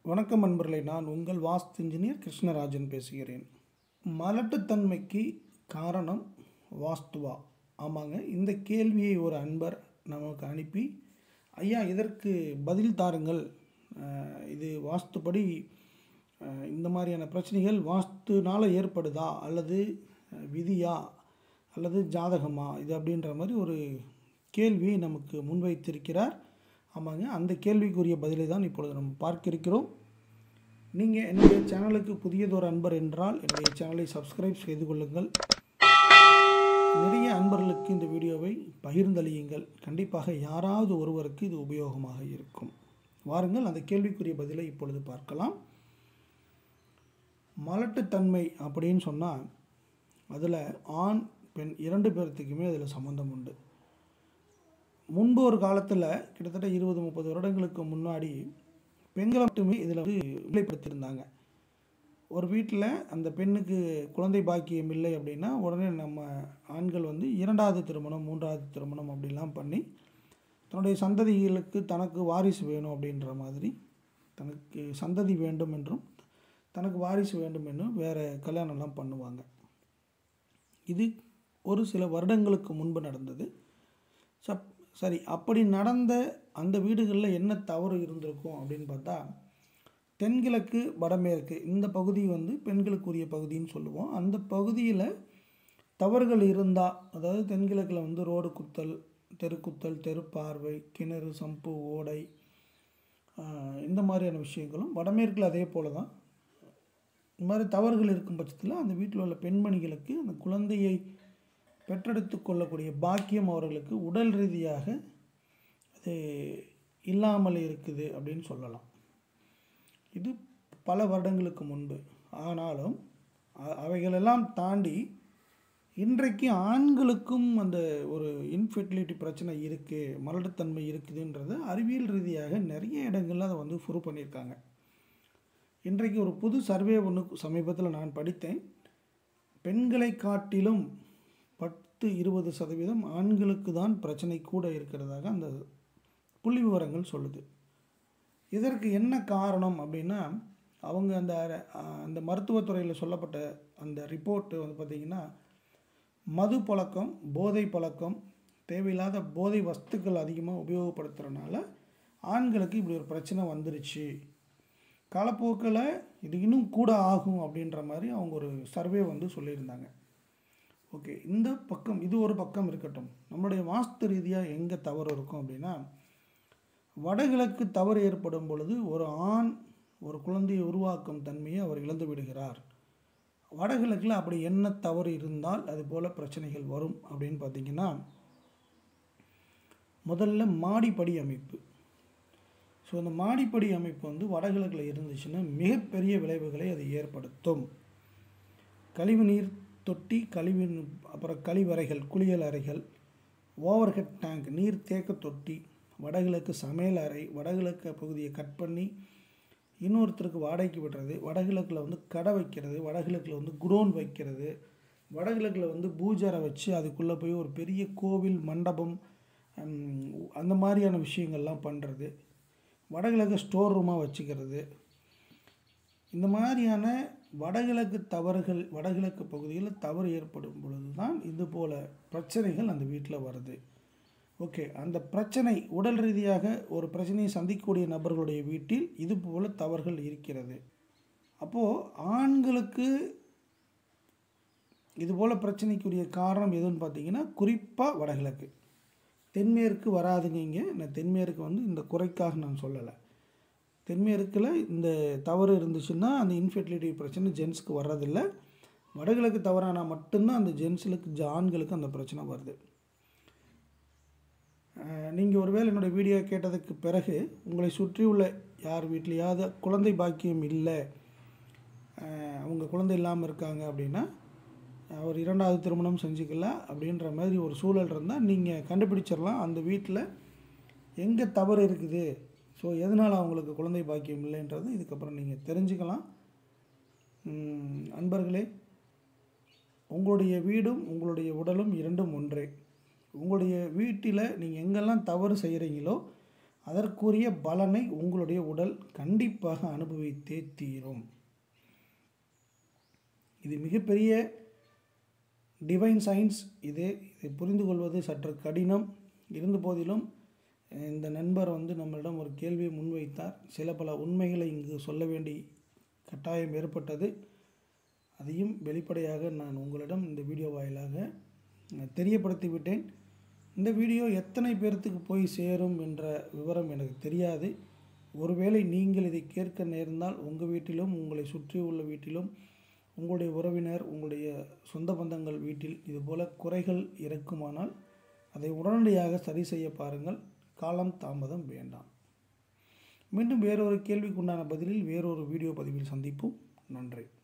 வணக்கம் நண்பர்களே நான் உங்கள் வாஸ்து இன்ஜினியர் கிருஷ்ணராஜன் பேசுகிறேன் மலட்டுத்தன்மைக்கு காரணம் வாஸ்துவா ஆமாங்க இந்த கேள்வியை ஒரு அன்பர் நமக்கு அனுப்பி ஐயா இதற்கு பதில் தாருங்கள் அஹ், இது வாஸ்துப்படி அஹ், இந்த மாதிரியான பிரச்சனைகள் வாஸ்துனால ஏற்படுதா அல்லது அஹ், விதியா அல்லது ஜாதகமா இது அப்படின்ற மாதிரி ஒரு கேள்வியை நமக்கு முன்வைத்திருக்கிறார் ஆமாங்க அந்த கேள்விக்குரிய பதிலை தான் இப்பொழுது நம்ம பார்க்க இருக்கிறோம் நீங்கள் என்னுடைய சேனலுக்கு புதியதொரு அன்பர் என்றால் என்னுடைய சேனலை சப்ஸ்கிரைப் செய்து கொள்ளுங்கள் நிறைய அன்பர்களுக்கு இந்த வீடியோவை பகிர்ந்தளியுங்கள் கண்டிப்பாக யாராவது ஒருவருக்கு இது உபயோகமாக இருக்கும் வாருங்கள் அந்த கேள்விக்குரிய பதிலை இப்பொழுது பார்க்கலாம் மலட்டுத்தன்மை அப்படின்னு சொன்னால் அதில் ஆண் பெண் இரண்டு பேர்த்துக்குமே அதில் சம்மந்தம் உண்டு முன்பு ஒரு காலத்தில் கிட்டத்தட்ட இருபது முப்பது வருடங்களுக்கு முன்னாடி பெண்களை மட்டுமே இதில் வந்து நிலைப்படுத்தியிருந்தாங்க ஒரு வீட்டில் அந்த பெண்ணுக்கு குழந்தை பாக்கியம் இல்லை அப்படின்னா உடனே நம்ம ஆண்கள் வந்து இரண்டாவது திருமணம் மூன்றாவது திருமணம் அப்படிலாம் பண்ணி தன்னுடைய சந்ததிகளுக்கு தனக்கு வாரிசு வேணும் அப்படின்ற மாதிரி தனக்கு சந்ததி வேண்டும் என்றும் தனக்கு வாரிசு வேண்டும் என்றும் வேறு கல்யாணம்லாம் பண்ணுவாங்க இது ஒரு சில வருடங்களுக்கு முன்பு நடந்தது சப் சரி அப்படி நடந்த அந்த வீடுகளில் என்ன தவறு இருந்திருக்கும் அப்படின்னு பார்த்தா தென்கிழக்கு வடமேற்கு இந்த பகுதி வந்து பெண்களுக்குரிய பகுதின்னு சொல்லுவோம் அந்த பகுதியில் தவறுகள் இருந்தால் அதாவது தென்கிழக்கில் வந்து ரோடு குத்தல் தெருக்குத்தல் தெருப்பார்வை கிணறு சம்பு ஓடை ஆஹ், இந்த மாதிரியான விஷயங்களும் வடமேற்கில் அதே போல தான் இந்த மாதிரி தவறுகள் இருக்கும் பட்சத்தில் அந்த வீட்டில் உள்ள பெண்மணிகளுக்கு அந்த குழந்தையை பெற்றெடுத்து கொள்ளக்கூடிய பாக்கியம் அவர்களுக்கு உடல் ரீதியாக அது இல்லாமல் இருக்குது அப்படின்னு சொல்லலாம் இது பல வருடங்களுக்கு முன்பு ஆனாலும் அ- அவைகளெல்லாம் தாண்டி இன்றைக்கு ஆண்களுக்கும் அந்த ஒரு இன்ஃபெர்டிலிட்டி பிரச்சனை இருக்குது மலட்டுத்தன்மை இருக்குதுன்றது அறிவியல் ரீதியாக நிறைய இடங்கள்ல அதை வந்து ப்ரூவ் பண்ணியிருக்காங்க இன்றைக்கு ஒரு புது சர்வே ஒன்று சமீபத்தில் நான் படித்தேன் பெண்களை காட்டிலும் பத்து இருபது சதவீதம் ஆண்களுக்கு தான் பிரச்சனை கூட இருக்கிறதாக அந்த புள்ளி விவரங்கள் சொல்லுது இதற்கு என்ன காரணம் அப்படின்னா அவங்க அந்த அஹ், அந்த மருத்துவத்துறையில் சொல்லப்பட்ட அந்த ரிப்போர்ட்டு வந்து பார்த்திங்கன்னா மது பழக்கம் போதை பழக்கம் தேவையில்லாத போதை வஸ்துக்கள் அதிகமாக உபயோகப்படுத்துறதுனால ஆண்களுக்கு இப்படி ஒரு பிரச்சனை வந்துருச்சு காலப்போக்கில் இது இன்னும் கூட ஆகும் அப்படின்ற மாதிரி அவங்க ஒரு சர்வே வந்து சொல்லியிருந்தாங்க ஓகே இந்த பக்கம் இது ஒரு பக்கம் இருக்கட்டும் நம்மளுடைய வாஸ்து ரீதியாக எங்கே தவறு இருக்கும் அப்படின்னா வடகிழக்கு தவறு ஏற்படும் பொழுது ஒரு ஆண் ஒரு குழந்தையை உருவாக்கும் தன்மையை அவர் இழந்து விடுகிறார் வடகிழக்கில் அப்படி என்ன தவறு இருந்தால் அது போல் பிரச்சனைகள் வரும் அப்படின்னு பார்த்தீங்கன்னா முதல்ல மாடிப்படி அமைப்பு ஸோ இந்த மாடிப்படி அமைப்பு வந்து வடகிழக்கில் இருந்துச்சுன்னா மிகப்பெரிய விளைவுகளை அது ஏற்படுத்தும் கழிவு நீர் தொட்டி கழிவு நி- அப்புறம் கழிவறைகள் குளியல் அறைகள் ஓவர்ஹெட் டேங்க் நீர் தேக்க தொட்டி வடகிழக்கு சமையல் அறை வடகிழக்கு பகுதியை கட் பண்ணி இன்னொருத்தருக்கு வாடகைக்கு விடுறது வடகிழக்கில் வந்து கடை வைக்கிறது வடகிழக்கில் வந்து குடோன் வைக்கிறது வடகிழக்கில் வந்து பூஜரை வச்சு அதுக்குள்ளே போய் ஒரு பெரிய கோவில் மண்டபம் ஹம், அந்த மாதிரியான விஷயங்கள்லாம் பண்ணுறது வடகிழக்கு ஸ்டோர் ரூமாக வச்சுக்கிறது இந்த மாதிரியான வடகிழக்கு தவறுகள் வடகிழக்கு பகுதியில் தவறு ஏற்படும் பொழுது தான் இது போல் பிரச்சனைகள் அந்த வீட்டில் வருது ஓகே அந்த பிரச்சனை உடல் ரீதியாக ஒரு பிரச்சனையை சந்திக்கக்கூடிய நபர்களுடைய வீட்டில் இது போல தவறுகள் இருக்கிறது அப்போது ஆண்களுக்கு இது போல் பிரச்சனைக்குரிய காரணம் எதுன்னு பார்த்தீங்கன்னா குறிப்பாக வடகிழக்கு தென்மேற்கு வராதுங்க இங்கே நான் தென்மேற்கு வந்து இந்த குறைக்காக நான் சொல்லலை தென்மேற்கில் இந்த தவறு இருந்துச்சுன்னா அந்த இன்ஃபெர்டிலிட்டி பிரச்சனை ஜென்ஸ்க்கு வர்றதில்ல வடகிழக்கு தவறானா மட்டும்தான் அந்த ஜென்ஸுக்கு ஆண்களுக்கு அந்த பிரச்சனை வருது நீங்கள் ஒருவேளை என்னோட வீடியோ கேட்டதுக்கு பிறகு உங்களை சுற்றியுள்ள யார் வீட்லேயாவது குழந்தை பாக்கியம் இல்லை அஹ், அவங்க குழந்தை இல்லாமல் இருக்காங்க அப்படின்னா அவர் இரண்டாவது திருமணம் செஞ்சுக்கலாம் அப்படின்ற மாதிரி ஒரு சூழல் இருந்தால் நீங்கள் கண்டுபிடிச்சிடலாம் அந்த வீட்டில் எங்கே தவறு இருக்குது ஸோ எதனால் அவங்களுக்கு குழந்தை பாக்கியம் இல்லைன்றது இதுக்கப்புறம் நீங்கள் தெரிஞ்சுக்கலாம் உம், அன்பர்களே உங்களுடைய வீடும் உங்களுடைய உடலும் இரண்டும் ஒன்றே உங்களுடைய வீட்டில் நீங்கள் எங்கெல்லாம் தவறு செய்கிறீங்களோ அதற்குரிய பலனை உங்களுடைய உடல் கண்டிப்பாக அனுபவித்தே தீரும் இது மிகப்பெரிய டிவைன் சயின்ஸ் இது இதை புரிந்து கொள்வது சற்று கடினம் இருந்த போதிலும் இந்த நண்பர் வந்து நம்மளிடம் ஒரு கேள்வியை முன்வைத்தார் சில பல உண்மைகளை இங்கு சொல்ல வேண்டி கட்டாயம் ஏற்பட்டது அதையும் வெளிப்படையாக நான் உங்களிடம் இந்த வீடியோ வாயிலாக நான் தெரியப்படுத்தி விட்டேன் இந்த வீடியோ எத்தனை பேர்த்துக்கு போய் சேரும் என்ற விவரம் எனக்கு தெரியாது ஒருவேளை நீங்கள் இதை கேட்க நேர்ந்தால் உங்கள் வீட்டிலும் உங்களை சுற்றி உள்ள வீட்டிலும் உங்களுடைய உறவினர் உங்களுடைய சொந்த பந்தங்கள் வீட்டில் இதுபோல குறைகள் இருக்குமானால் அதை உடனடியாக சரி செய்ய பாருங்கள் காலம் தாமதம் வேண்டாம் மீண்டும் வேறொரு கேள்விக்குண்டான பதிலில் வேறொரு வீடியோ பதிவில் சந்திப்போம் நன்றி